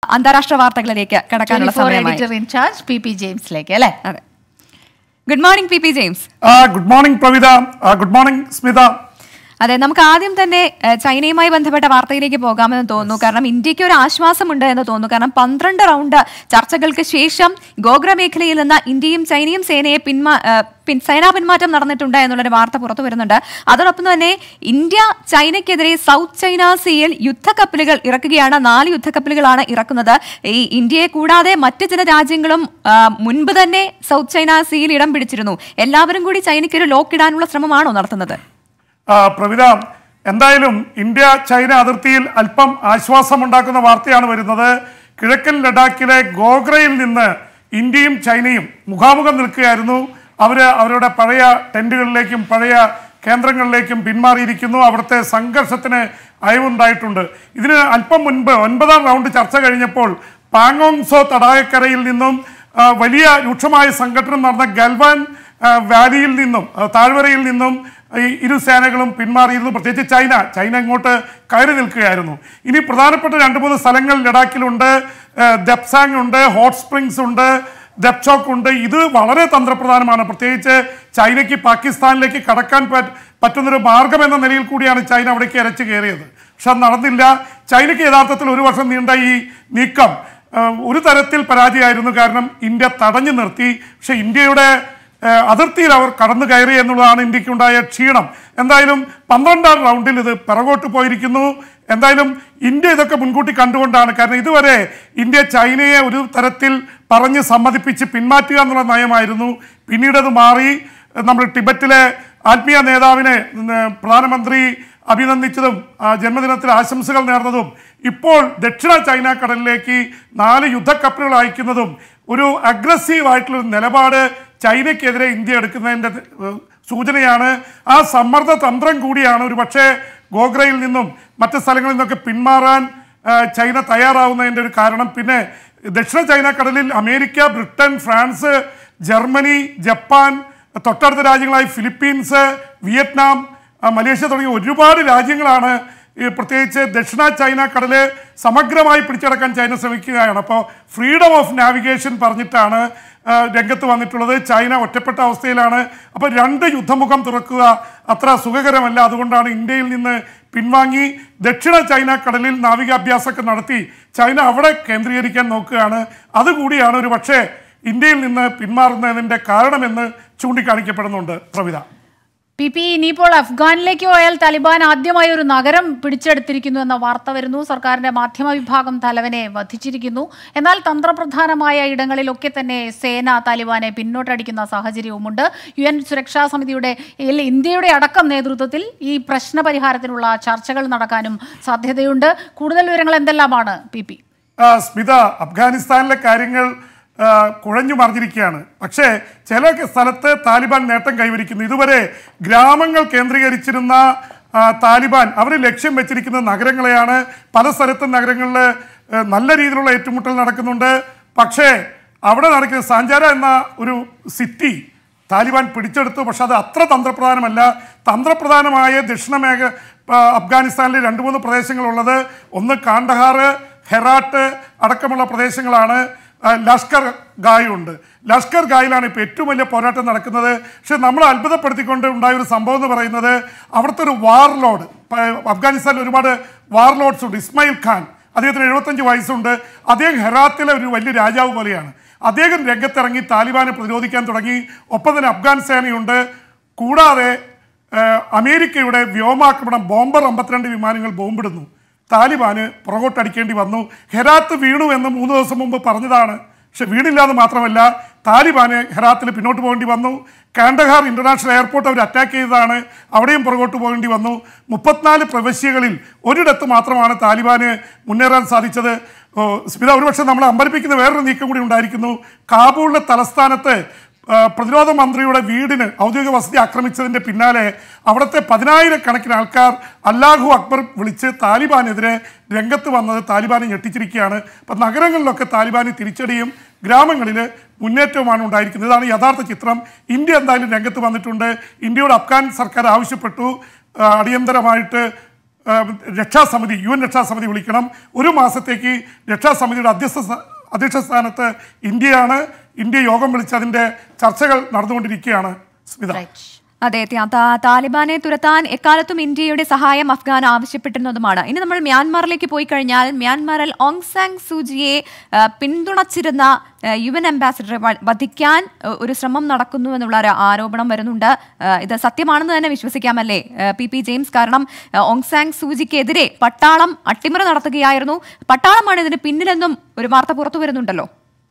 അന്താരാഷ്ട്ര വാർത്തകളിലേക്ക് കടക്കാനുള്ള സമയമായി എഡിറ്റർ ഇൻചാർജ് പി പി ജെയിംസിലേക്ക് അല്ലേ അതെ good morning P P James good morning Pravitha good morning Smitha അതെ നമുക്ക് ആദ്യം തന്നെ ഏഹ്, ചൈനയുമായി ബന്ധപ്പെട്ട വാർത്തയിലേക്ക് പോകാമെന്ന് തോന്നുന്നു കാരണം ഇന്ത്യക്ക് ഒരു ആശ്വാസമുണ്ട് എന്ന് തോന്നുന്നു കാരണം പന്ത്രണ്ട് റൗണ്ട് ചർച്ചകൾക്ക് ശേഷം ഗോഗ്ര മേഖലയിൽ നിന്ന് ഇന്ത്യയും ചൈനയും സേനയെ പിന്മാ ഏഹ്, പിൻ- സേനാ പിന്മാറ്റം നടന്നിട്ടുണ്ട് എന്നുള്ളൊരു വാർത്ത പുറത്തു വരുന്നുണ്ട് അതോടൊപ്പം തന്നെ ഇന്ത്യ ചൈനയ്ക്കെതിരെ സൗത്ത് ചൈന സീയിൽ യുദ്ധക്കപ്പലുകൾ ഇറക്കുകയാണ് നാല് യുദ്ധക്കപ്പലുകളാണ് ഇറക്കുന്നത് ഈ ഇന്ത്യയെ കൂടാതെ മറ്റ് ചില രാജ്യങ്ങളും ആ, മുൻപ് തന്നെ സൗത്ത് ചൈന സീയിൽ ഇടം പിടിച്ചിരുന്നു എല്ലാവരും കൂടി ചൈനയ്ക്ക് ഒരു ലോക്ക് ഇടാനുള്ള ശ്രമമാണോ നടത്തുന്നത് ആ, പ്രവിത എന്തായാലും ഇന്ത്യ ചൈന അതിർത്തിയിൽ അല്പം ആശ്വാസമുണ്ടാക്കുന്ന വാർത്തയാണ് വരുന്നത് കിഴക്കൻ ലഡാക്കിലെ ഗോഗ്രയിൽ നിന്ന് ഇന്ത്യയും ചൈനയും മുഖാമുഖം നിൽക്കുകയായിരുന്നു അവര് അവരുടെ പഴയ ടെന്റുകളിലേക്കും പഴയ കേന്ദ്രങ്ങളിലേക്കും പിന്മാറിയിരിക്കുന്നു അവിടുത്തെ സംഘർഷത്തിന് അയവുണ്ടായിട്ടുണ്ട് ഇതിന് അല്പം മുൻപ് ഒൻപതാം റൗണ്ട് ചർച്ച കഴിഞ്ഞപ്പോൾ പാങ്ങോങ്സോ തടാകക്കരയിൽ നിന്നും ആ, വലിയ രൂക്ഷമായ സംഘടന നടന്ന ഗൽവാൻ ആ, വാലിയിൽ നിന്നും ആ, താഴ്വരയിൽ നിന്നും ഈ ഇരു സേനകളും പിന്മാറിയിരുന്നു പ്രത്യേകിച്ച് ചൈന ചൈന ഇങ്ങോട്ട് കയറി നിൽക്കുകയായിരുന്നു ഇനി പ്രധാനപ്പെട്ട രണ്ട് മൂന്ന് സ്ഥലങ്ങൾ ലഡാക്കിലുണ്ട് ആ, ദെപ്സാങ് ഉണ്ട് ഹോട്ട് സ്പ്രിങ്സ് ഉണ്ട് ദെപ്ചോക്ക് ഉണ്ട് ഇത് വളരെ തന്ത്രപ്രധാനമാണ് പ്രത്യേകിച്ച് ചൈനയ്ക്ക് പാകിസ്ഥാനിലേക്ക് കടക്കാൻ പറ്റ പറ്റുന്നൊരു മാർഗം എന്ന നിലയിൽ കൂടിയാണ് ചൈന അവിടേക്ക് ഇരച്ചു കയറിയത് പക്ഷെ അത് നടന്നില്ല ചൈനയ്ക്ക് യഥാർത്ഥത്തിൽ ഒരു വർഷം നീണ്ട ഈ നീക്കം ആ, ഒരു തരത്തിൽ പരാജയമായിരുന്നു കാരണം ഇന്ത്യ തടഞ്ഞു നിർത്തി പക്ഷെ ഇന്ത്യയുടെ ആ, അതിർത്തിയിൽ അവർ കടന്നു കയറി എന്നുള്ളതാണ് ഇന്ത്യക്കുണ്ടായ ക്ഷീണം എന്തായാലും പന്ത്രണ്ടാം റൗണ്ടിൽ ഇത് പിറകോട്ട് പോയിരിക്കുന്നു എന്തായാലും ഇന്ത്യ ഇതൊക്കെ മുൻകൂട്ടി കണ്ടുകൊണ്ടാണ് കാരണം ഇതുവരെ ഇന്ത്യ ചൈനയെ ഒരു തരത്തിൽ പറഞ്ഞ് സമ്മതിപ്പിച്ച് പിന്മാറ്റുക എന്നുള്ള നയമായിരുന്നു പിന്നീട് അത് മാറി നമ്മൾ ടിബറ്റിലെ ആത്മീയ നേതാവിനെ ഉം, പ്രധാനമന്ത്രി അഭിനന്ദിച്ചതും ആ ജന്മദിനത്തിൽ ആശംസകൾ നേർന്നതും ഇപ്പോൾ ദക്ഷിണ ചൈന കടലിലേക്ക് നാല് യുദ്ധക്കപ്പലുകൾ അയക്കുന്നതും ഒരു അഗ്രസീവ് ആയിട്ടുള്ള ഒരു നിലപാട് ചൈനയ്ക്കെതിരെ ഇന്ത്യ എടുക്കുന്നതിൻ്റെ ഏഹ്, സൂചനയാണ് ആ സമ്മർദ്ദ തന്ത്രം കൂടിയാണ് ഒരു പക്ഷേ ഗോഗ്രയിൽ നിന്നും മറ്റ് സ്ഥലങ്ങളിൽ നിന്നൊക്കെ പിന്മാറാൻ ആ, ചൈന തയ്യാറാവുന്നതിൻ്റെ ഒരു കാരണം പിന്നെ ദക്ഷിണ ചൈന കടലിൽ America Britain France Germany Japan തൊട്ടടുത്ത രാജ്യങ്ങളായി ഫിലിപ്പീൻസ് വിയറ്റ്നാം ആ, മലേഷ്യ തുടങ്ങിയ ഒരുപാട് രാജ്യങ്ങളാണ് ഈ പ്രത്യേകിച്ച് ദക്ഷിണ ചൈന കടല് സമഗ്രമായി പിടിച്ചടക്കാൻ ചൈന ശ്രമിക്കുകയാണ് അപ്പോൾ ഫ്രീഡം ഓഫ് നാവിഗേഷൻ പറഞ്ഞിട്ടാണ് ആ, രംഗത്ത് വന്നിട്ടുള്ളത് ചൈന ഒറ്റപ്പെട്ട അവസ്ഥയിലാണ് അപ്പോൾ രണ്ട് യുദ്ധമുഖം തുറക്കുക അത്ര സുഖകരമല്ല അതുകൊണ്ടാണ് ഇന്ത്യയിൽ നിന്ന് പിൻവാങ്ങി ദക്ഷിണ ചൈന കടലിൽ നാവികാഭ്യാസമൊക്കെ നടത്തി ചൈന അവിടെ കേന്ദ്രീകരിക്കാൻ നോക്കുകയാണ് അതുകൂടിയാണ് ഒരു പക്ഷേ ഇന്ത്യയിൽ നിന്ന് പിന്മാറുന്നതിൻ്റെ കാരണമെന്ന് ചൂണ്ടിക്കാണിക്കപ്പെടുന്നുണ്ട് പ്രവിധ പി പി ഇനിയിപ്പോൾ അഫ്ഗാനിലേക്ക് പോയാൽ താലിബാൻ ആദ്യമായി ഒരു നഗരം പിടിച്ചെടുത്തിരിക്കുന്നു എന്ന വാർത്ത വരുന്നു സർക്കാരിന്റെ മാധ്യമ വിഭാഗം തലവനെ വധിച്ചിരിക്കുന്നു എന്നാൽ തന്ത്രപ്രധാനമായ ഇടങ്ങളിലൊക്കെ തന്നെ സേന താലിബാനെ പിന്നോട്ടടിക്കുന്ന സാഹചര്യവുമുണ്ട് യു എൻ സുരക്ഷാ സമിതിയുടെ ഇൽ ഇന്ത്യയുടെ അടക്കം നേതൃത്വത്തിൽ ഈ പ്രശ്ന പരിഹാരത്തിനുള്ള ചർച്ചകൾ നടക്കാനും സാധ്യതയുണ്ട് കൂടുതൽ വിവരങ്ങൾ എന്തെല്ലാമാണ് പി പി ആ, സ്മിത അഫ്ഗാനിസ്ഥാനിലെ കാര്യങ്ങൾ ആ, കുഴഞ്ഞു മറിഞ്ഞിരിക്കുകയാണ് പക്ഷേ ചില സ്ഥലത്ത് താലിബാൻ നേട്ടം കൈവരിക്കുന്നു ഇതുവരെ ഗ്രാമങ്ങൾ കേന്ദ്രീകരിച്ചിരുന്ന ആ, താലിബാൻ അവർ ലക്ഷ്യം വെച്ചിരിക്കുന്ന നഗരങ്ങളെയാണ് പല സ്ഥലത്തും നഗരങ്ങളിൽ ആ, നല്ല രീതിയിലുള്ള ഏറ്റുമുട്ടൽ നടക്കുന്നുണ്ട് പക്ഷേ അവിടെ നടക്കുന്ന സാഞ്ചാര എന്ന ഒരു സിറ്റി താലിബാൻ പിടിച്ചെടുത്തു പക്ഷെ അത് അത്ര തന്ത്രപ്രധാനമല്ല തന്ത്രപ്രധാനമായ ദക്ഷിണ മേഖ ആ, അഫ്ഗാനിസ്ഥാനിലെ രണ്ട് മൂന്ന് പ്രദേശങ്ങളുള്ളത് ഒന്ന് കാണ്ഡഹാർ ഹെറാട്ട് അടക്കമുള്ള പ്രദേശങ്ങളാണ് ആ, ലഷ്കർ ഗായ് ഉണ്ട് ലഷ്കർ ഗായിലാണ് ഇപ്പോൾ ഏറ്റവും വലിയ പോരാട്ടം നടക്കുന്നത് പക്ഷെ നമ്മൾ അത്ഭുതപ്പെടുത്തിക്കൊണ്ട് ഉണ്ടായ ഒരു സംഭവം എന്ന് പറയുന്നത് അവിടുത്തെ ഒരു വാർലോഡ് അഫ്ഗാനിസ്ഥാനിൽ ഒരുപാട് വാർലോഡ്സ് ഉണ്ട് ഇസ്മായിൽ ഖാൻ അദ്ദേഹത്തിന് എഴുപത്തഞ്ച് വയസ്സുണ്ട് അദ്ദേഹം ഹെറാത്തിലെ ഒരു വലിയ രാജാവ് പോലെയാണ് അദ്ദേഹം രംഗത്തിറങ്ങി താലിബാനെ പ്രതിരോധിക്കാൻ തുടങ്ങി ഒപ്പം തന്നെ അഫ്ഗാൻ സേനയുണ്ട് കൂടാതെ ഏഹ്, അമേരിക്കയുടെ വ്യോമാക്രമണം ബോംബർ അമ്പത്തിരണ്ട് വിമാനങ്ങൾ ബോംബിടുന്നു താലിബാന് പുറകോട്ടടിക്കേണ്ടി വന്നു ഹെറാത്ത് വീണു എന്ന് മൂന്ന് ദിവസം മുമ്പ് പറഞ്ഞതാണ് പക്ഷെ വീണില്ല എന്ന് മാത്രമല്ല താലിബാന് ഹെറാത്തിൽ പിന്നോട്ട് പോകേണ്ടി വന്നു കാണ്ടഹാർ ഇന്റർനാഷണൽ എയർപോർട്ട് അവർ അറ്റാക്ക് ചെയ്തതാണ് അവിടെയും പുറകോട്ട് പോകേണ്ടി വന്നു മുപ്പത്തിനാല് പ്രവിശ്യകളിൽ ഒരിടത്ത് മാത്രമാണ് താലിബാന് മുന്നേറാൻ സാധിച്ചത് ഓ, സ്മിത ഒരുപക്ഷെ നമ്മൾ അമ്പരിപ്പിക്കുന്ന വേറൊരു നീക്കം കൂടി ഉണ്ടായിരിക്കുന്നു കാബൂളിലെ തലസ്ഥാനത്ത് ആ, പ്രതിരോധ മന്ത്രിയുടെ വീടിന് ഔദ്യോഗിക വസതി ആക്രമിച്ചതിന്റെ പിന്നാലെ അവിടുത്തെ പതിനായിരക്കണക്കിന് ആൾക്കാർ അല്ലാഹു അക്ബർ വിളിച്ച് താലിബാനെതിരെ രംഗത്ത് വന്നത് താലിബാനെ ഞെട്ടിച്ചിരിക്കുകയാണ് അപ്പം നഗരങ്ങളിലൊക്കെ താലിബാന് തിരിച്ചടിയും ഗ്രാമങ്ങളിൽ മുന്നേറ്റവുമാണ് ഉണ്ടായിരിക്കുന്നത് ഇതാണ് യഥാർത്ഥ ചിത്രം ഇന്ത്യ എന്തായാലും രംഗത്ത് വന്നിട്ടുണ്ട് ഇന്ത്യയോട് അഫ്ഗാൻ സർക്കാർ ആവശ്യപ്പെട്ടു ആ, അടിയന്തരമായിട്ട് ആ, രക്ഷാസമിതി യു എൻ രക്ഷാസമിതി വിളിക്കണം ഒരു മാസത്തേക്ക് രക്ഷാസമിതിയുടെ അധ്യക്ഷ സ്ഥാ- അധ്യക്ഷ സ്ഥാനത്ത് ഇന്ത്യയാണ് ഇന്ത്യ യോഗം വിളിച്ച് അതിൻ്റെ ചർച്ചകൾ നടന്നുകൊണ്ടിരിക്കുകയാണ് സ്മിത അതെ ത- താ- താലിബാനെ തുരത്താൻ എക്കാലത്തും ഇന്ത്യയുടെ സഹായം അഫ്ഗാൻ ആവശ്യപ്പെട്ടിരുന്നതുമാണ് ഇനി നമ്മൾ മ്യാൻമാറിലേക്ക് പോയി കഴിഞ്ഞാൽ മ്യാൻമാറിൽ ഓങ് സാങ് സൂചിയെ ആ, പിന്തുണച്ചിരുന്ന ആ, യു എൻ അംബാസിഡറെ വ- വധിക്കാൻ ആ, ഒരു ശ്രമം നടക്കുന്നു എന്നുള്ള ഒരു ആരോപണം വരുന്നുണ്ട് ആ, ഇത് സത്യമാണെന്ന് തന്നെ വിശ്വസിക്കാമല്ലേ ആ, പി പി ജെയിംസ് കാരണം ആ, ഓങ് സാങ് സൂചിക്കെതിരെ പട്ടാളം അട്ടിമറി നടത്തുകയായിരുന്നു പട്ടാളമാണ് ഇതിന് പിന്നിലെന്നും ഒരു വാർത്ത പുറത്തു വരുന്നുണ്ടല്ലോ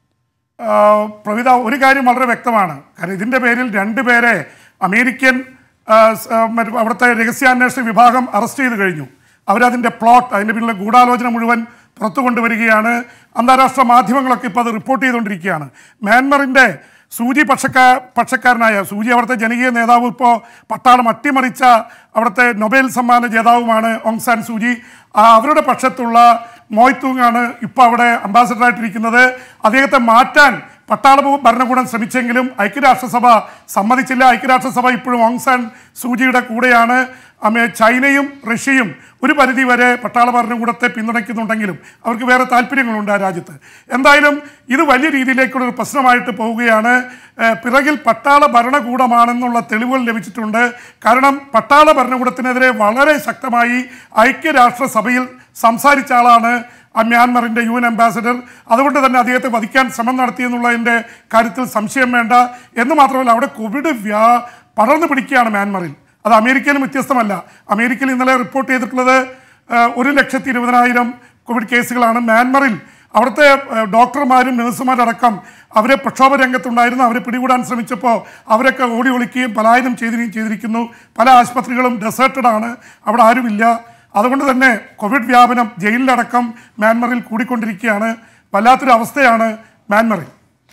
ആ, പ്രവിത ഒരു കാര്യം വളരെ വ്യക്തമാണ് കാരണം ഇതിൻ്റെ പേരിൽ രണ്ടുപേരെ അമേരിക്കൻ ആ, സ്- ആ, മറ്റ് അവിടുത്തെ രഹസ്യാന്വേഷണ വിഭാഗം അറസ്റ്റ് ചെയ്ത് കഴിഞ്ഞു അവരതിൻ്റെ പ്ലോട്ട് അതിൻ്റെ പിന്നിലെ ഗൂഢാലോചന മുഴുവൻ പുറത്തു കൊണ്ടുവരികയാണ് അന്താരാഷ്ട്ര മാധ്യമങ്ങളൊക്കെ ഇപ്പോൾ അത് റിപ്പോർട്ട് ചെയ്തുകൊണ്ടിരിക്കുകയാണ് മ്യാൻമറിൻ്റെ സൂചി പക്ഷക്കാ പക്ഷക്കാരനായ സൂചി അവിടുത്തെ ജനകീയ നേതാവ് ഇപ്പോൾ പട്ടാളം അട്ടിമറിച്ച അവിടുത്തെ നൊബേൽ സമ്മാന ജേതാവുമാണ് ഓങ് സാൻ സൂചി ആ, അവരുടെ പക്ഷത്തുള്ള മോയ്ത്തൂങ്ങാണ് ഇപ്പോൾ അവിടെ അംബാസഡറായിട്ടിരിക്കുന്നത് അദ്ദേഹത്തെ മാറ്റാൻ പട്ടാള ഭരണകൂടം ശ്രമിച്ചെങ്കിലും ഐക്യരാഷ്ട്രസഭ സമ്മതിച്ചില്ല ഐക്യരാഷ്ട്രസഭ ഇപ്പോഴും ഓങ് സാൻ സൂചിയുടെ കൂടെയാണ് അമേ ചൈനയും റഷ്യയും ഒരു പരിധി വരെ പട്ടാള ഭരണകൂടത്തെ പിന്തുണയ്ക്കുന്നുണ്ടെങ്കിലും അവർക്ക് വേറെ താല്പര്യങ്ങളുണ്ട് ആ രാജ്യത്ത് എന്തായാലും ഇത് വലിയ രീതിയിലേക്കുള്ള ഒരു പ്രശ്നമായിട്ട് പോവുകയാണ് ഏഹ് പിറകിൽ പട്ടാള ഭരണകൂടമാണെന്നുള്ള തെളിവുകൾ ലഭിച്ചിട്ടുണ്ട് കാരണം പട്ടാള ഭരണകൂടത്തിനെതിരെ വളരെ ശക്തമായി ഐക്യരാഷ്ട്രസഭയിൽ സംസാരിച്ച ആളാണ് ആ മ്യാൻമറിൻ്റെ യു എൻ അംബാസഡർ അതുകൊണ്ട് തന്നെ അദ്ദേഹത്തെ വധിക്കാൻ ശ്രമം നടത്തിയെന്നുള്ളതിൻ്റെ കാര്യത്തിൽ സംശയം വേണ്ട എന്ന് മാത്രമല്ല അവിടെ കോവിഡ് വ്യാ പടർന്നു പിടിക്കുകയാണ് മ്യാൻമറിൽ അത് അമേരിക്കയിലും വ്യത്യസ്തമല്ല അമേരിക്കയിൽ ഇന്നലെ റിപ്പോർട്ട് ചെയ്തിട്ടുള്ളത് ആ, ഒരു ലക്ഷത്തി ഇരുപതിനായിരം കോവിഡ് കേസുകളാണ് മ്യാൻമറിൽ അവിടുത്തെ ആ, ഡോക്ടർമാരും നഴ്സുമാരടക്കം അവരെ പ്രക്ഷോഭ രംഗത്തുണ്ടായിരുന്നു അവരെ പിടികൂടാൻ ശ്രമിച്ചപ്പോൾ അവരൊക്കെ ഓടി ഒളിക്കുകയും പലായനം ചെയ്തിരിക്കുകയും ചെയ്തിരിക്കുന്നു പല ആശുപത്രികളും ഡെസേർട്ടഡ് ആണ് അവിടെ ആരുമില്ല അതുകൊണ്ട് തന്നെ കോവിഡ് വ്യാപനം ജയിലിലടക്കം മ്യാൻമറിൽ കൂടിക്കൊണ്ടിരിക്കുകയാണ് വല്ലാത്തൊരു അവസ്ഥയാണ് മ്യാൻമറിൽ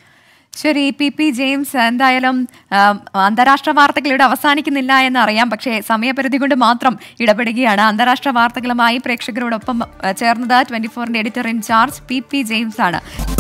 ശരി പി പി ജെയിംസ് എന്തായാലും ആം, അന്താരാഷ്ട്ര വാർത്തകൾ ഇവിടെ അവസാനിക്കുന്നില്ല എന്ന് അറിയാം പക്ഷേ സമയപരിധി കൊണ്ട് മാത്രം ഇടപെടുകയാണ് അന്താരാഷ്ട്ര വാർത്തകളുമായി പ്രേക്ഷകരോടൊപ്പം ആ, ചേർന്നത് ട്വന്റി ഫോറിന്റെ editor in charge P P James ആണ്